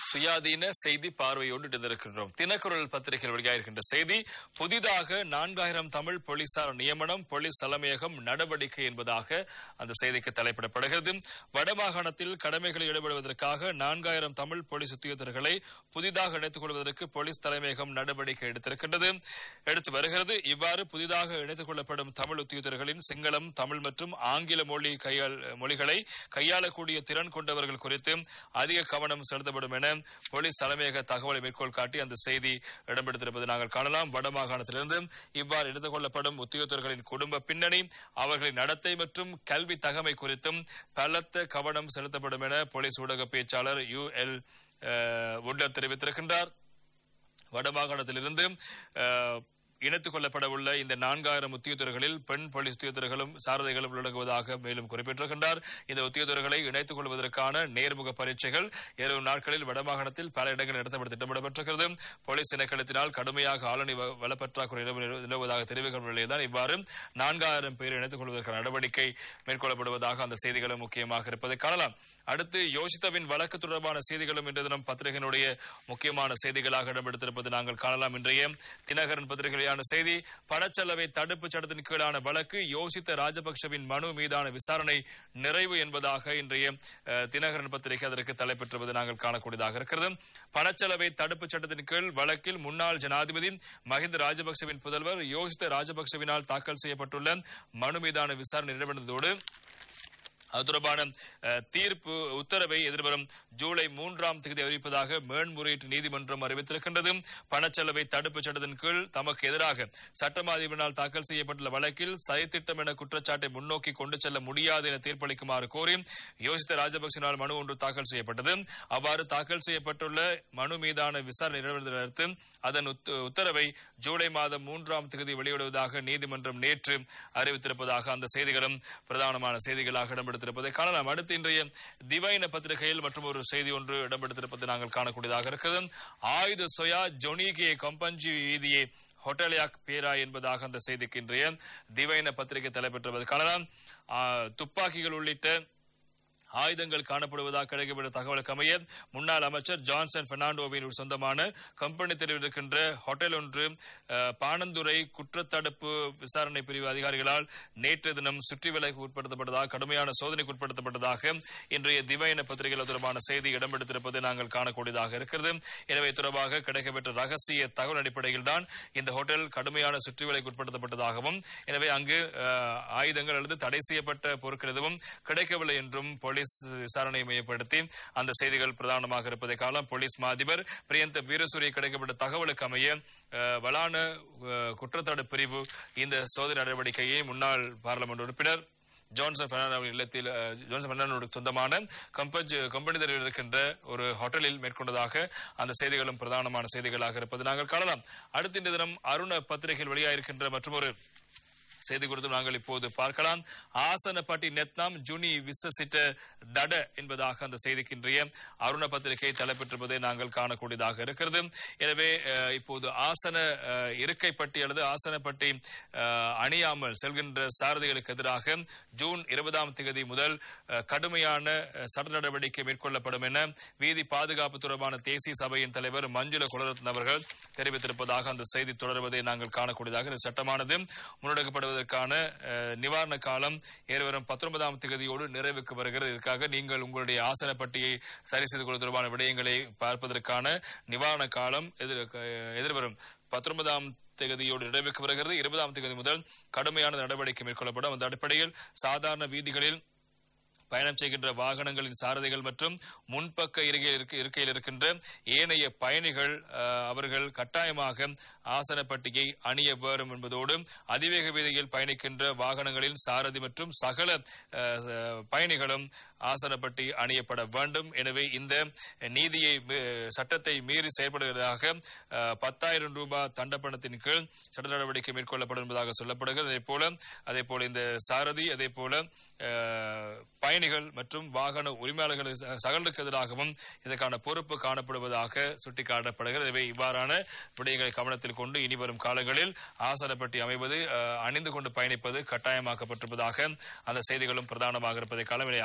சுயாதீன செய்தி பார்வையோடு இணைந்திருக்கின்றோம் தினக்குரல் பத்திரிகையில் வெளியாகிருக்கின்ற செய்தி புதிதாக நான்காயிரம் தமிழ் போலீசார் நியமனம் போலீஸ் தலைமையகம் நடவடிக்கை என்பதாக அந்த செய்திக்கு தலைப்பிடப்படுகிறது வடமாகாணத்தில் கடமைகளில் ஈடுபடுவதற்காக நான்காயிரம் தமிழ் போலீஸ் உத்தியோகத்தர்களை புதிதாக இணைத்துக் கொள்வதற்கு போலீஸ் தலைமையகம் நடவடிக்கை எடுத்திருக்கின்றது எடுத்து வருகிறது இவ்வாறு புதிதாக இணைத்துக் கொள்ளப்படும் தமிழ் உத்தியோகத்தர்களின் சிங்களம் தமிழ் மற்றும் ஆங்கில மொழி கையாள் மொழிகளை கையாளக்கூடிய திறன் கொண்டவர்கள் குறித்து அதிக கவனம் செலுத்தப்படும் என போலீஸ் தலைமையக தகவலை மேற்கோள் காட்டி அந்த செய்தி இடம்பெடுத்திருப்பதை நாங்கள் காணலாம் வடமாகாணத்திலிருந்து இவ்வாறு எடுத்துக் கொள்ளப்படும் உத்தியோகத்தர்களின் குடும்ப பின்னணி அவர்களின் நடத்தை மற்றும் கல்வி தகமை குறித்தும் பலத்த கவனம் செலுத்தப்படும் என போலீஸ் ஊடக பேச்சாளர் யு எல் வுட்லர் தெரிவித்திருக்கின்றார் வடமாகாணத்திலிருந்து அஹ், இணைத்துக் கொள்ளப்பட உள்ள இந்த நான்காயிரம் உத்தியோகத்தர்களில் பெண் போலீஸ் உத்தியோகத்தர்களும் சாரதிகளும் உள்ளடங்குவதாக மேலும் குறிப்பிட்டிருக்கின்றார் இந்த உத்தியோகத்தர்களை இணைத்துக் கொள்வதற்கான நேர்முக பரீட்சைகள் ஏழு நாட்களில் வடமாகாணத்தில் பல இடங்களில் நடத்தப்பட திட்டமிடப்பட்டிருக்கிறது போலீஸ் திணைக்களத்தினால் கடுமையாக ஆளணி வ- வளப்பற்றாக்குறை நிலவு- நிலவுவதாக தெரிவிக்கும் நிலையில்தான் இவ்வாறு நான்காயிரம் பேர் இணைத்துக் கொள்வதற்கான நடவடிக்கை மேற்கொள்ளப்படுவதாக அந்த செய்திகளும் முக்கியமாக இருப்பதை காணலாம் அடுத்து யோசித்தவின் வழக்கு தொடர்பான செய்திகளும் இன்று தினம் பத்திரிகையினுடைய முக்கியமான செய்திகளாக இடம்பெடுத்திருப்பது நாங்கள் காணலாம் இன்றைய தினகரன் பத்திரிகையான செய்தி பணச்செலவை தடுப்புச் சட்டத்தின் கீழான வழக்கு யோசித்த ராஜபக்சவின் மனு மீதான விசாரணை நிறைவு என்பதாக இன்றைய அஹ், தினகரன் பத்திரிகை அதற்கு தலைப்பெற்றுவது நாங்கள் காணக்கூடியதாக இருக்கிறது பணச்செலவை தடுப்புச் சட்டத்தின் கீழ் வழக்கில் முன்னாள் ஜனாதிபதி மஹிந்த ராஜபக்சவின் புதல்வர் யோசித்த ராஜபக்சவினால் தாக்கல் செய்யப்பட்டுள்ள மனு மீதான விசாரணை நிறைவடைந்ததோடு அது தொடர்பான அஹ், தீர்ப்பு உத்தரவை எதிர்வரும் ஜூலை மூன்றாம் தேதி அறிவிப்பதாக மேன்முறையீட்டு நீதிமன்றம் அறிவித்திருக்கின்றது பணச்செலவை தடுப்புச் சட்டத்தின் கீழ் தமக்கு எதிராக சட்டமா அதிபரினால் தாக்கல் செய்யப்பட்டுள்ள வழக்கில் சதித்திட்டம் என குற்றச்சாட்டை முன்னோக்கி கொண்டு செல்ல முடியாது என தீர்ப்பளிக்குமாறு கோரி யோசித்த ராஜபக்சனால் மனு ஒன்று தாக்கல் செய்யப்பட்டது அவ்வாறு தாக்கல் செய்யப்பட்டுள்ள மனு மீதான விசாரணை நிறைவேறுவதை அடுத்து அதன் உத்த- உத்தரவை ஜூலை மாதம் மூன்றாம் தேதி வெளியிடுவதாக நீதிமன்றம் நேற்று அறிவித்திருப்பதாக அந்த செய்திகளும் பிரதானமான செய்திகளாக இடம்பெடுத்திருப்பதை காணலாம் அடுத்து இன்றைய திவைன பத்திரிகையில் மற்றும் ஒரு செய்தி ஒன்று இடம்பெடுத்திருப்பதை நாங்கள் காணக்கூடியதாக இருக்கிறது ஆயுத சொயா ஜொனிகே கம்பஞ்சி வீதியே ஹோட்டலியாக் பேரா என்பதாக அந்த செய்திக்கு இன்றைய திவைன பத்திரிகை தலைப்பெற்றுவது காணலாம் ஆ, துப்பாக்கிகள் உள்ளிட்ட ஆயுதங்கள் காணப்படுவதாக கிடைக்கப்பட்ட தகவலுக்கு அமைய முன்னாள் அமைச்சர் ஜான்சன் பெர்னாண்டோவின் சொந்தமான கம்பெனி தெருவில் இருக்கின்ற ஹோட்டல் ஒன்று அஹ், பாணந்துறை குற்றத்தடுப்பு விசாரணை பிரிவு அதிகாரிகளால் நேற்று தினம் சுற்றி விலக்கு உட்படுத்தப்பட்டதாக கடுமையான சோதனைக்கு உட்படுத்தப்பட்டதாக இன்றைய திவைன பத்திரிகையில் தொடர்பான செய்தி இடம்பெடுத்திருப்பதை நாங்கள் காணக்கூடியதாக இருக்கிறது எனவே தொடர்பாக கிடைக்கப்பெற்ற ரகசிய தகவல் அடிப்படையில் தான் இந்த ஹோட்டல் கடுமையான சுற்றி விலைக்கு உட்படுத்தப்பட்டதாகவும் எனவே அங்கு அஹ், ஆயுதங்கள் அல்லது தடை செய்யப்பட்ட பொருட்கள் எதுவும் கிடைக்கவில்லை என்றும் போலீஸ் விசாரணை மையப்படுத்தி அந்த செய்திகள் பிரதானமாக இருப்பதை காலம் போலீஸ் மா அதிபர் பிரியந்த வீரசூரிய கிடைக்கப்பட்ட தகவலுக்கு அமைய அஹ், வலான அஹ், குற்றத்தடு பிரிவு இந்த சோதனை நடவடிக்கையை முன்னாள் பாராளுமன்ற உறுப்பினர் ஜான்சன் பெர்னாண்டோ இல்லத்தில் அஹ், ஜான்சன் பெர்னாண்டோவுக்கு சொந்தமான கம்பஜ் கம்பெனி தெருவில் இருக்கின்ற ஒரு ஹோட்டலில் மேற்கொண்டதாக அந்த செய்திகளும் பிரதானமான செய்திகளாக இருப்பது நாங்கள் காணலாம் அடுத்த இந்த தினம் அருண பத்திரிகையில் வெளியாயிருக்கின்ற மற்றொரு செய்தி குறித்து நாங்கள் இப்போது பார்க்கலாம் ஆசனப்பட்டி நெத்னாம் ஜுனி விசசிட்ட தட என்பதாக அந்த செய்திக்கு இன்றைய அருண பத்திரிகை தலைப்பெற்றிருப்பதை நாங்கள் காணக்கூடியதாக இருக்கிறது எனவே அஹ், இப்போது ஆசன அஹ், இருக்கைப்பட்டி அல்லது ஆசனப்பட்டி அஹ், அணியாமல் செல்கின்ற சாரதிகளுக்கு எதிராக ஜூன் இருபதாம் தேதி முதல் அஹ், கடுமையான அஹ், சட்ட நடவடிக்கை மேற்கொள்ளப்படும் என வீதி பாதுகாப்பு தொடர்பான தேசிய சபையின் தலைவர் மஞ்சுள குலரத்ன அவர்கள் தெரிவித்திருப்பதாக அந்த செய்தி தொடர்வதை நாங்கள் காணக்கூடியதாக இந்த சட்டமானது முன்னெடுக்கப்படுவதற்கான அஹ், நிவாரண காலம் ஏறுவரும் பத்தொன்பதாம் தேதியோடு நிறைவுக்கு வருகிறது இதற்காக நீங்கள் உங்களுடைய ஆசன பட்டியை சரி செய்து கொள்வது தொடர்பான விடயங்களை பார்ப்பதற்கான நிவாரண காலம் எதிர் அஹ், எதிர்வரும் பத்தொன்பதாம் தேதியோடு நிறைவுக்கு வருகிறது இருபதாம் தேதி முதல் கடுமையான நடவடிக்கை மேற்கொள்ளப்படும் அந்த அடிப்படையில் சாதாரண வீதிகளில் பயணம் செய்கின்ற வாகனங்களின் சாரதிகள் மற்றும் முன்பக்க இருக்கையில் இருக்க- இருக்கையில் இருக்கின்ற ஏனைய பயணிகள் அஹ், அவர்கள் கட்டாயமாக ஆசனப்பட்டியை அணிய வேண்டும் என்பதோடு அதிவேக வீதியில் பயணிக்கின்ற வாகனங்களின் சாரதி மற்றும் சகல அஹ், ச- பயணிகளும் ஆசனப்பட்டி அணியப்பட வேண்டும் எனவே இந்த நீதியை மீ- சட்டத்தை மீறி செயல்படுவதாக அஹ், பத்தாயிரம் ரூபாய் தண்டப்பணத்தின் கீழ் சட்ட நடவடிக்கை மேற்கொள்ளப்படும் என்பதாக சொல்லப்படுகிறது அதே போல அதே போல இந்த சாரதி அதே போல அஹ், பயணிகள் மற்றும் வாகன உரிமையாளர்கள் ச- சகலுக்கு எதிராகவும் இதற்கான பொறுப்பு காணப்படுவதாக சுட்டிக்காட்டப்படுகிறது எனவே இவ்வாறான விடயங்களை கவனத்தில் கொண்டு இனி வரும் காலங்களில் ஆசனப்பட்டி அமைவது அஹ், அணிந்து கொண்டு பயணிப்பது கட்டாயமாக்கப்பட்டிருப்பதாக அந்த செய்திகளும் பிரதானமாக இருப்பதை காலம் ஆசனப்பட்டி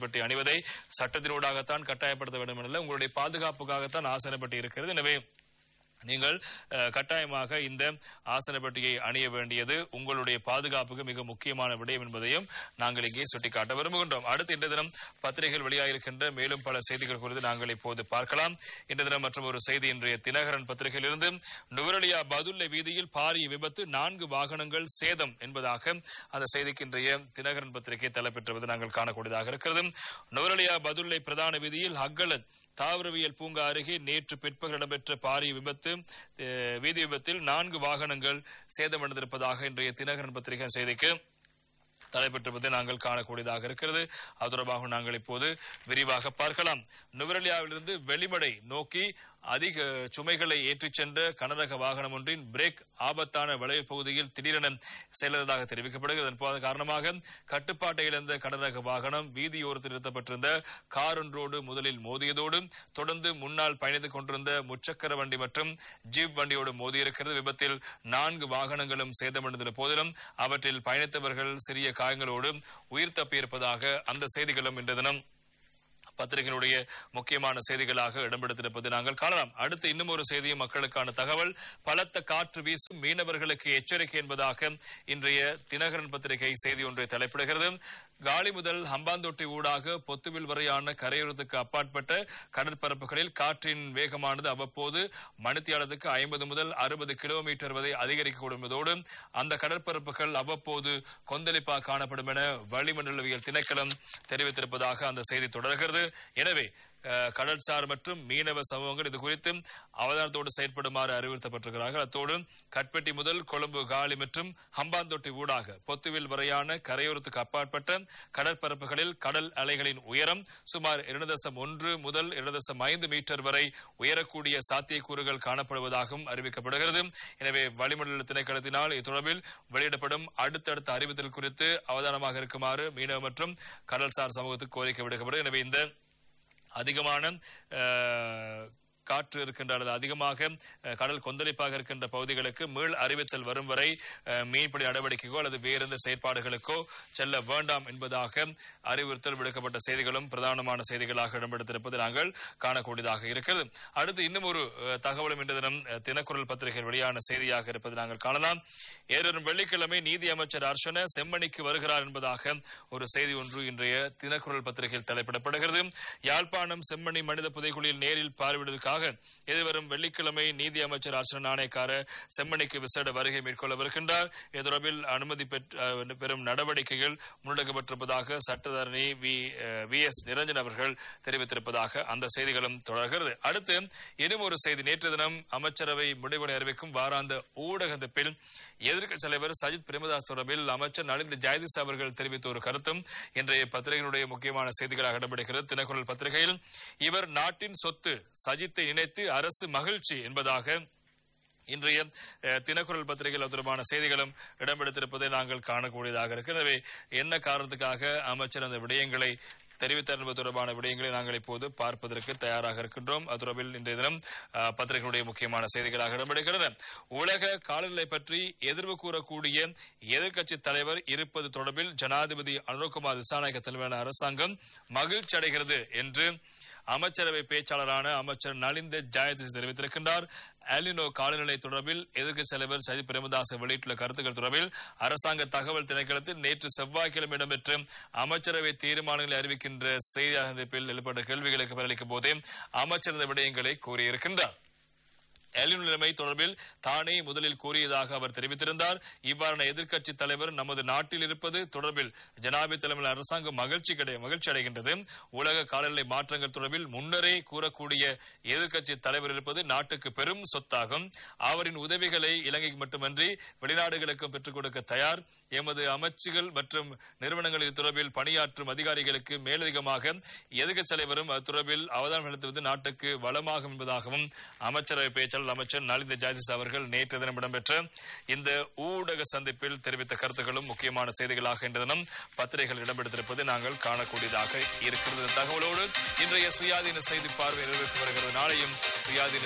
ஆசனப்பட்டி அணிவதை சட்டத்தினூடாகத்தான் கட்டாயப்படுத்த வேண்டும் எனல உங்களுடைய பாதுகாப்புக்காகத்தான் ஆசனப்பட்டி இருக்கிறது எனவே நீங்கள் அஹ், கட்டாயமாக இந்த ஆசனப்பட்டியை அணிய வேண்டியது உங்களுடைய பாதுகாப்புக்கு மிக முக்கியமான விடயம் என்பதையும் நாங்கள் இங்கே சுட்டிக்காட்ட விரும்புகின்றோம் அடுத்து இன்று தினம் பத்திரிகைகள் வெளியாகிருக்கின்ற மேலும் பல செய்திகள் குறித்து நாங்கள் இப்போது பார்க்கலாம் இன்று தினம் மற்றும் ஒரு செய்தி இன்றைய தினகரன் பத்திரிகையிலிருந்து நுவரலியா பதுல்லை வீதியில் பாரிய விபத்து நான்கு வாகனங்கள் சேதம் என்பதாக அந்த செய்திக்கு இன்றைய தினகரன் பத்திரிகை தலைப்பெற்றுவது நாங்கள் காணக்கூடியதாக இருக்கிறது நுவரலியா பதுல்லை பிரதான வீதியில் ஹக்கலத் தாவரவியல் பூங்கா அருகே நேற்று பிற்பகல் இடம்பெற்ற பாரிய விபத்து அஹ், வீதி விபத்தில் நான்கு வாகனங்கள் சேதமடைந்திருப்பதாக இன்றைய தினகரன் பத்திரிகை செய்திக்கு தலைப்பெற்றிருப்பதை நாங்கள் காணக்கூடியதாக இருக்கிறது அது தொடர்பாக நாங்கள் இப்போது விரிவாக பார்க்கலாம் நுவரெலியாவிலிருந்து வெளிமடை நோக்கி அதிக சுமைகளை ஏற்றிச் சென்ற கனரக வாகனம் ஒன்றின் பிரேக் ஆபத்தான வளைவு பகுதியில் திடீரென செல்வதாக தெரிவிக்கப்படுகிறது இதன் போது காரணமாக கட்டுப்பாட்டை இழந்த கனரக வாகனம் வீதியோரத்தில் நிறுத்தப்பட்டிருந்த கார் ஒன்றோடு முதலில் மோதியதோடு தொடர்ந்து முன்னால் பயணித்துக் கொண்டிருந்த முச்சக்கர வண்டி மற்றும் ஜீப் வண்டியோடு மோதியிருக்கிறது விபத்தில் நான்கு வாகனங்களும் சேதமடைந்துள்ள போதிலும் அவற்றில் பயணித்தவர்கள் சிறிய காயங்களோடு உயிர் தப்பியிருப்பதாக அந்த செய்திகளும் இன்று தினம் பத்திரிகையினுடைய முக்கியமான செய்திகளாக இடம்பெடுத்திருப்பது நாங்கள் காணலாம் அடுத்து இன்னும் ஒரு செய்தியும் மக்களுக்கான தகவல் பலத்த காற்று வீசும் மீனவர்களுக்கு எச்சரிக்கை என்பதாக இன்றைய தினகரன் பத்திரிகை செய்தி ஒன்றை தலைப்பிடுகிறது காலி முதல் ஹம்பாந்தோட்டை ஊடாக பொத்துவில் வரையான கரையோரத்துக்கு அப்பாற்பட்ட கடற்பரப்புகளில் காற்றின் வேகமானது அவ்வப்போது மணித்தியாலத்துக்கு ஐம்பது முதல் அறுபது கிலோமீட்டர் வரை அதிகரிக்கக்கூடும் என்பதோடு அந்த கடற்பரப்புகள் அவ்வப்போது கொந்தளிப்பாக காணப்படும் என வளிமண்டலவியல் திணைக்களம் தெரிவித்திருப்பதாக அந்த செய்தி தொடர்கிறது எனவே அஹ், கடல்சார் மற்றும் மீனவ சமூகங்கள் இது குறித்து அவதானத்தோடு செயற்படுமாறு அறிவுறுத்தப்பட்டிருக்கிறார்கள் அத்தோடு கட்பெட்டி முதல் கொழும்பு காலி மற்றும் ஹம்பாந்தோட்டை ஊடாக பொத்துவில் வரையான கரையோரத்துக்கு அப்பாற்பட்ட கடற்பரப்புகளில் கடல் அலைகளின் உயரம் சுமார் இரண்டு தசம் ஒன்று முதல் இரண்டு தசம் ஐந்து மீட்டர் வரை உயரக்கூடிய சாத்தியக்கூறுகள் காணப்படுவதாகவும் அறிவிக்கப்படுகிறது எனவே வளிமண்டல திணைக்களத்தினால் இது தொடர்பில் வெளியிடப்படும் அடுத்தடுத்த அறிவித்தல் குறித்து அவதானமாக இருக்குமாறு மீனவ மற்றும் கடல்சார் சமூகத்துக்கு கோரிக்கை விடுக்கப்படும் எனவே இந்த அதிகமான அஹ், காற்று இருக்கின்ற அல்லது அதிகமாக அஹ், கடல் கொந்தளிப்பாக இருக்கின்ற பகுதிகளுக்கு மீள் அறிவித்தல் வரும் வரை அஹ், மீன்பிடி நடவடிக்கைக்கோ அல்லது வேறு எந்த செயற்பாடுகளுக்கோ செல்ல வேண்டாம் என்பதாக அறிவுறுத்தல் விடுக்கப்பட்ட செய்திகளும் பிரதானமான செய்திகளாக இடம்பெடுத்திருப்பது நாங்கள் காணக்கூடியதாக இருக்கிறது அடுத்து இன்னும் ஒரு அஹ், தகவலும் இன்று தினம் அஹ், தினக்குரல் பத்திரிகையில் வெளியான செய்தியாக இருப்பது நாங்கள் காணலாம் ஏறும் வெள்ளிக்கிழமை நீதி அமைச்சர் அர்ஷன செம்மணிக்கு வருகிறார் என்பதாக ஒரு செய்தி ஒன்று இன்றைய தினக்குரல் பத்திரிகையில் தலைப்பிடப்படுகிறது யாழ்ப்பாணம் செம்மணி மனித புதைக்குழியில் நேரில் பார்வையிடுவதற்காக எதிர்வரும் வெள்ளிக்கிழமை நீதி அமைச்சர் அர்ச்சன நாணயக்கார செம்மணிக்கு விசேட வருகை மேற்கொள்ளவிருக்கின்றார் இது தொடர்பில் அனுமதி பெற்ற- அஹ், பெறும் நடவடிக்கைகள் முன்னெடுக்கப்பட்டிருப்பதாக சட்டத்தரணி வி அஹ், வி எஸ் நிரஞ்சன் அவர்கள் தெரிவித்திருப்பதாக அந்த செய்திகளும் தொடர்கிறது அடுத்து இன்னும் ஒரு செய்தி நேற்று தினம் அமைச்சரவை முடிவுகளை அறிவிக்கும் வாராந்த ஊடகத்திப்பில் எதிர்க்கட்சி தலைவர் சஜித் பிரேமதாஸ் தொடர்பில் அமைச்சர் நலிந்த ஜெயதிஸ் அவர்கள் தெரிவித்த ஒரு கருத்தும் இன்றைய பத்திரிகையினுடைய முக்கியமான செய்திகளாக இடம்பெறுகிறது தினக்குரல் பத்திரிகையில் இவர் நாட்டின் சொத்து சஜித்தை நினைத்து அரசு மகிழ்ச்சி என்பதாக இன்றைய அஹ், தினக்குரல் பத்திரிகையில் அது தொடர்பான செய்திகளும் இடம்பெடுத்திருப்பதை நாங்கள் காணக்கூடியதாக இருக்கு எனவே என்ன காரணத்துக்காக அமைச்சர் அந்த விடயங்களை தெரிவித்தார் என்பது தொடர்பான விடயங்களை நாங்கள் இப்போது பார்ப்பதற்கு தயாராக இருக்கின்றோம் அது தொடர்பில் இன்றைய தினம் அஹ், பத்திரிகைகளுடைய முக்கியமான செய்திகளாக இடம்பெறுகின்றன உலக காலநிலை பற்றி எதிர்வு கூறக்கூடிய எதிர்க்கட்சி தலைவர் இருப்பது தொடர்பில் ஜனாதிபதி அனுர்குமார் திசாநாயக்க தலைமையிலான அரசாங்கம் மகிழ்ச்சி அடைகிறது என்று அமைச்சரவை பேச்சாளரான அமைச்சர் நலிந்த ஜாயதிஸ் தெரிவித்திருக்கின்றார் அலினோ காலநிலை தொடர்பில் எதிர்க்கட்சி தலைவர் சஜித் பிரேமதாஸ் வெளியிட்டுள்ள கருத்துக்கள் தொடர்பில் அரசாங்க தகவல் திணைக்களத்தில் நேற்று செவ்வாய்க்கிழமை இடம்பெற்ற அமைச்சரவை தீர்மானங்களை அறிவிக்கின்ற செய்தியாளர் சந்திப்பில் எழுப்பட்ட கேள்விகளுக்கு பதிலளிக்கும் போதே அமைச்சர் இந்த விடயங்களை கூறியிருக்கின்றார் எலின் நிலைமை தொடர்பில் தானே முதலில் கூறியதாக அவர் தெரிவித்திருந்தார் இவ்வாறான எதிர்க்கட்சி தலைவர் நமது நாட்டில் இருப்பது தொடர்பில் ஜனாதிபதி தலைமையில் அரசாங்கம் மகிழ்ச்சி கிடை மகிழ்ச்சி அடைகின்றது உலக காலநிலை மாற்றங்கள் தொடர்பில் முன்னரே கூறக்கூடிய எதிர்க்கட்சி தலைவர் இருப்பது நாட்டுக்கு பெரும் சொத்தாகும் அவரின் உதவிகளை இலங்கைக்கு மட்டுமன்றி வெளிநாடுகளுக்கும் பெற்றுக் கொடுக்க தயார் எமது அமைச்சுகள் மற்றும் நிறுவனங்கள் இது தொடர்பில் பணியாற்றும் அதிகாரிகளுக்கு மேலதிகமாக எதிர்க்கட்சி தலைவரும் அது தொடர்பில் அவதானம் செலுத்துவது நாட்டுக்கு வளமாகும் என்பதாகவும் அமைச்சரவை பேச்சாளர் அமைச்சர் நலிந்த ஜாதிஸ் அவர்கள் நேற்று தினம் இடம்பெற்ற இந்த ஊடக சந்திப்பில் தெரிவித்த கருத்துக்களும் முக்கியமான செய்திகளாக இன்று தினம் பத்திரிகைகள் இடம்பெடுத்திருப்பது நாங்கள் காணக்கூடியதாக இருக்கிறது இந்த தகவலோடு இன்றைய சுயாதீன செய்தி பார்வை நிறைவேற்றி வருகிறது நாளையும் சுயாதீன